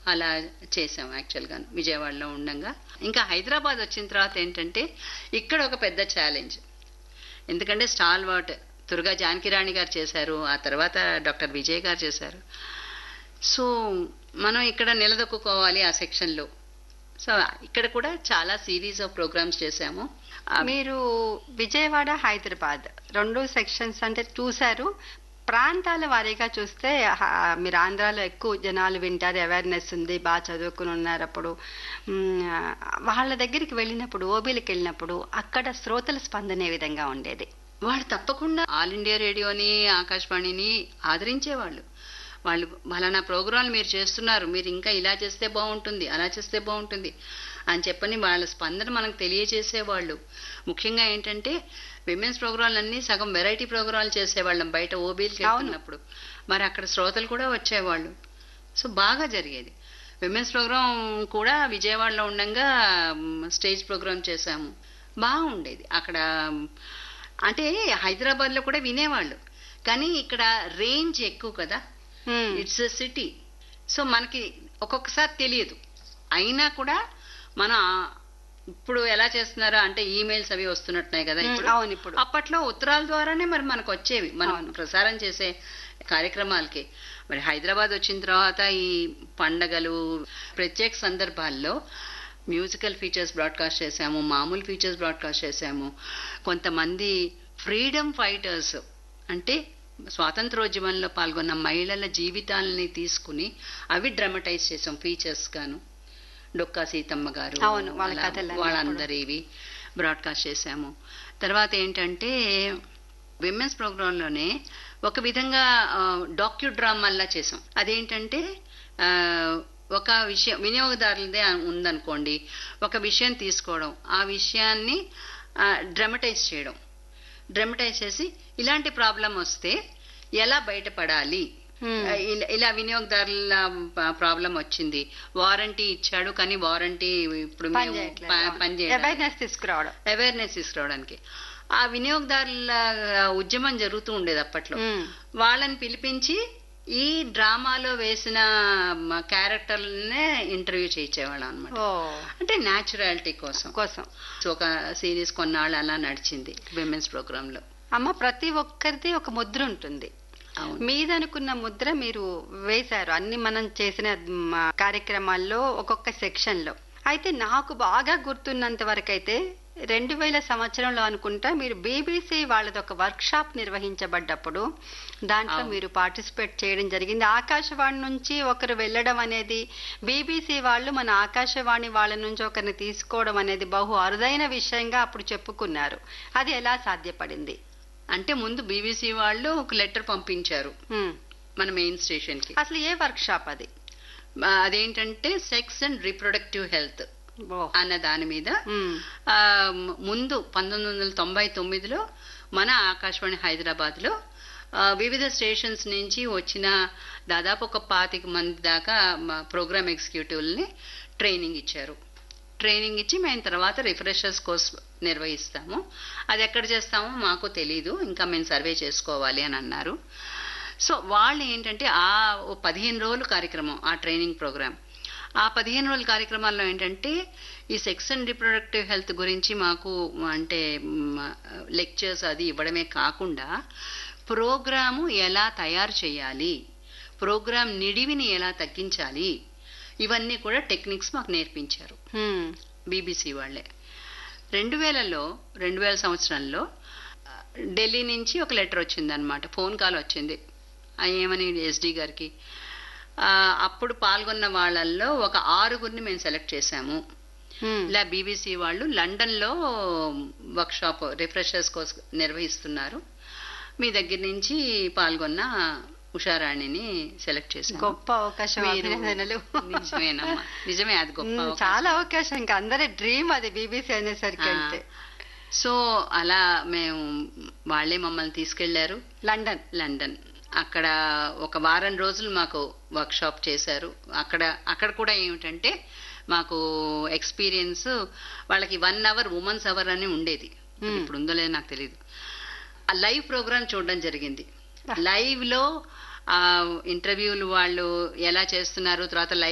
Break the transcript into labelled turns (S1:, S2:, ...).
S1: అలా చేసాం యాక్చువల్గా విజయవాడలో ఉండంగా ఇంకా హైదరాబాద్ వచ్చిన తర్వాత ఏంటంటే ఇక్కడ ఒక పెద్ద ఛాలెంజ్ ఎందుకంటే స్టాల్ వాట్ దుర్గా జానకిరాణి గారు చేశారు ఆ తర్వాత డాక్టర్ విజయ్ గారు చేశారు సో మనం ఇక్కడ నిలదొక్కుకోవాలి ఆ సెక్షన్లో సో ఇక్కడ కూడా చాలా సిరీస్ ఆఫ్ ప్రోగ్రామ్స్ చేశాము ఆ,
S2: మీరు విజయవాడ హైదరాబాద్ రెండు సెక్షన్స్ అంటే చూశారు ప్రాంతాల వారీగా చూస్తే హ- మీరు ఆంధ్రాలో ఎక్కువ జనాలు వింటారు అవేర్నెస్ ఉంది బాగా చదువుకుని ఉన్నారు అప్పుడు మ్, వాళ్ళ దగ్గరికి వెళ్ళినప్పుడు ఓబీలకు వెళ్ళినప్పుడు అక్కడ శ్రోతల స్పందన ఏ విధంగా ఉండేది
S1: వాళ్ళు తప్పకుండా ఆల్ ఇండియా రేడియోని ఆకాశవాణిని ఆదరించేవాళ్ళు వాళ్ళు ఫలానా ప్రోగ్రాంలు మీరు చేస్తున్నారు మీరు ఇంకా ఇలా చేస్తే బాగుంటుంది అలా చేస్తే బాగుంటుంది అని చెప్పని వాళ్ళ స్పందన మనకు తెలియజేసేవాళ్ళు ముఖ్యంగా ఏంటంటే విమెన్స్ ప్రోగ్రాంలు అన్నీ సగం వెరైటీ ప్రోగ్రాంలు చేసేవాళ్ళం బయట ఓబీలకి వెళ్తున్నప్పుడు మరి అక్కడ శ్రోతలు కూడా వచ్చేవాళ్ళు సో బాగా జరిగేది విమెన్స్ ప్రోగ్రాం కూడా విజయవాడలో ఉండగా మ్, స్టేజ్ ప్రోగ్రాం చేశాము బాగుండేది అక్కడ మ్, అంటే హైదరాబాద్లో కూడా వినేవాళ్ళు కానీ ఇక్కడ రేంజ్ ఎక్కువ కదా
S2: hmm,
S1: it's a city so మనకి ఒక్కొక్కసారి తెలియదు అయినా కూడా మనం ఆ- ఇప్పుడు ఎలా చేస్తున్నారో అంటే ఈమెయిల్స్ అవి వస్తున్నట్టున్నాయి కదా
S2: మ్,
S1: ఇప్పుడు
S2: అవును ఇప్పుడు
S1: అప్పట్లో ఉత్తరాల ద్వారానే మరి మనకు వచ్చేవి మనం
S2: అవును.
S1: ప్రసారం చేసే కార్యక్రమాలకి మరి హైదరాబాద్ వచ్చిన తర్వాత ఈ పండగలు ప్రత్యేక సందర్భాల్లో మ్యూజికల్ ఫీచర్స్ బ్రాడ్కాస్ట్ చేశాము మామూలు ఫీచర్స్ బ్రాడ్కాస్ట్ చేశాము కొంతమంది ఫ్రీడమ్ ఫైటర్స్ అంటే స్వాతంత్రోద్యమంలో పాల్గొన్న మహిళల జీవితాలని తీసుకుని అవి డ్రమటైజ్ చేసాం ఫీచర్స్ గాను డొక్కా సీతమ్మ గారు
S2: అవును, వాళ్ళ
S1: అలా
S2: కథలన్నీ
S1: వాళ్ళందరివి బ్రాడ్కాస్ట్ చేశాము తర్వాత ఏంటంటే విమెన్స్ ప్రోగ్రాంలోనే ఒక విధంగా డాక్యూ డ్రామాల్లా చేసాం అదేంటంటే ఆ, ఒక విషయం వినియోగదారులదే ఉందనుకోండి ఒక విషయం తీసుకోవడం ఆ విషయాన్ని డ్రమటైజ్ చేయడం డ్రమటైజ్ చేసి ఇలాంటి ప్రాబ్లం వస్తే ఎలా బయటపడాలి
S2: మ్,
S1: ఆ, ఇలా- ఇలా వినియోగదారుల ప్రాబ్లం వచ్చింది వారంటీ ఇచ్చాడు కానీ వారంటీ ఇప్పుడు
S2: పని
S1: మేము
S2: చేయట్లేదు
S1: ప- పని చేయడం
S2: అవేర్నెస్ తీసుకురావడం
S1: అవేర్నెస్ తీసుకురావడానికి ఆ వినియోగదారుల ఉద్యమం జరుగుతూ ఉండేది అప్పట్లో
S2: మ్,
S1: వాళ్ళని పిలిపించి ఈ డ్రామాలో వేసిన క్యారెక్టర్లనే ఇంటర్వ్యూ చేయించేవాళ్ళం అనమాట
S2: ఓ
S1: అంటే న్యాచురాలిటీ కోసం
S2: కోసం
S1: సో ఒక సిరీస్ కొన్నాళ్ళు అలా నడిచింది విమెన్స్ ప్రోగ్రామ్ లో
S2: అమ్మ ప్రతి ఒక్కరిది ఒక ముద్ర ఉంటుంది
S1: అవును
S2: మీదనుకున్న ముద్ర మీరు వేశారు అన్ని మనం చేసిన మ, కార్యక్రమాల్లో ఒక్కొక్క సెక్షన్ లో అయితే నాకు బాగా గుర్తున్నంత వరకు అయితే రెండు వేల సంవత్సరంలో అనుకుంటా మీరు బీబీసీ వాళ్ళది ఒక వర్క్ షాప్ నిర్వహించబడ్డప్పుడు దాంట్లో
S1: అవును.
S2: మీరు పార్టిసిపేట్ చేయడం జరిగింది ఆకాశవాణి నుంచి ఒకరు వెళ్ళడం అనేది బీబీసీ వాళ్ళు మన ఆకాశవాణి వాళ్ళ నుంచి ఒకరిని తీసుకోవడం అనేది బహు అరుదైన విషయంగా అప్పుడు చెప్పుకున్నారు అది ఎలా సాధ్యపడింది
S1: అంటే ముందు బీబీసీ వాళ్ళు ఒక లెటర్ పంపించారు
S2: హ్మ్.
S1: మన మెయిన్ స్టేషన్ కి
S2: అసలు ఏ వర్క్ షాప్ అది
S1: ఆ, అదేంటంటే సెక్స్ అండ్ రీప్రొడక్టివ్ హెల్త్
S2: ఓ.
S1: అన్న దాని మీద
S2: మ్.
S1: ఆ, ముందు పంతొమ్మిది వందల తొంభై తొమ్మిదిలో మన ఆకాశవాణి హైదరాబాద్లో ఆ, వివిధ స్టేషన్స్ నుంచి వచ్చిన దాదాపు ఒక పాతిక మంది దాకా మా ప్రోగ్రామ్ ఎగ్జిక్యూటివ్ని ట్రైనింగ్ ఇచ్చారు ట్రైనింగ్ ఇచ్చి మేము తర్వాత రిఫ్రెషర్స్ కోర్స్ నిర్వహిస్తాము అది ఎక్కడ చేస్తామో మాకు తెలీదు ఇంకా మేము సర్వే చేసుకోవాలి అని అన్నారు సో వాళ్ళు ఏంటంటే ఆ ఓ పదిహేను రోజులు కార్యక్రమం ఆ ట్రైనింగ్ ప్రోగ్రామ్ ఆ పదిహేను రోజుల కార్యక్రమాల్లో ఏంటంటే ఈ సెక్స్ అండ్ రిప్రొడక్టివ్ హెల్త్ గురించి మాకు అంటే లెక్చర్స్ అది ఇవ్వడమే కాకుండా ప్రోగ్రాము ఎలా తయారు చేయాలి ప్రోగ్రామ్ నిడివిని ఎలా తగ్గించాలి ఇవన్నీ కూడా టెక్నిక్స్ మాకు నేర్పించారు
S2: హ్మ్.
S1: బీబీసీ వాళ్ళే రెండు వేలలో రెండు వేల సంవత్సరంలో ఆ, ఢిల్లీ నుంచి ఒక లెటర్ వచ్చిందనమాట ఫోన్ కాల్ వచ్చింది ఆ, ఏమని ఎస్డి గారికి ఆ, అప్పుడు పాల్గొన్న వాళ్ళల్లో ఒక ఆరుగురిని మేము సెలెక్ట్ చేశాము
S2: హ్మ్.
S1: ఇలా బీబీసీ వాళ్ళు లండన్లో వర్క్షాప్ రిఫ్రెషర్స్ కోసం నిర్వహిస్తున్నారు మీ దగ్గర నుంచి పాల్గొన్న ఉషారాణిని సెలెక్ట్ చేశాము
S2: గొప్ప అవకాశం
S1: మీరు-
S2: అభినందనలు
S1: నిజమేనమ్మా నిజమే అది గొప్ప
S2: హ్మ్,
S1: అవకాశం.
S2: చాలా అవకాశం ఇంకా అందరి డ్రీమ్ అది బీబీసీ అనేసరికి
S1: ఆ.
S2: అంటే
S1: సో అలా మేము వాళ్ళే మమ్మల్ని తీసుకెళ్లారు
S2: లండన్
S1: లండన్ అక్కడ ఒక వారం రోజులు మాకు వర్క్ షాప్ చేశారు అక్కడ అక్కడ కూడా ఏమిటంటే మాకు ఎక్స్పీరియన్స్ వాళ్ళకి వన్ అవర్ ఉమెన్స్ అవర్ అని ఉండేది
S2: Hmm.
S1: ఇప్పుడు ఉందో లేదో నాకు తెలియదు ఆ లైవ్ ప్రోగ్రామ్ చూడడం జరిగింది లైవ్ లో ఆ ఇంటర్వ్యూలు వాళ్ళు ఎలా చేస్తున్నారు తర్వాత లైవ్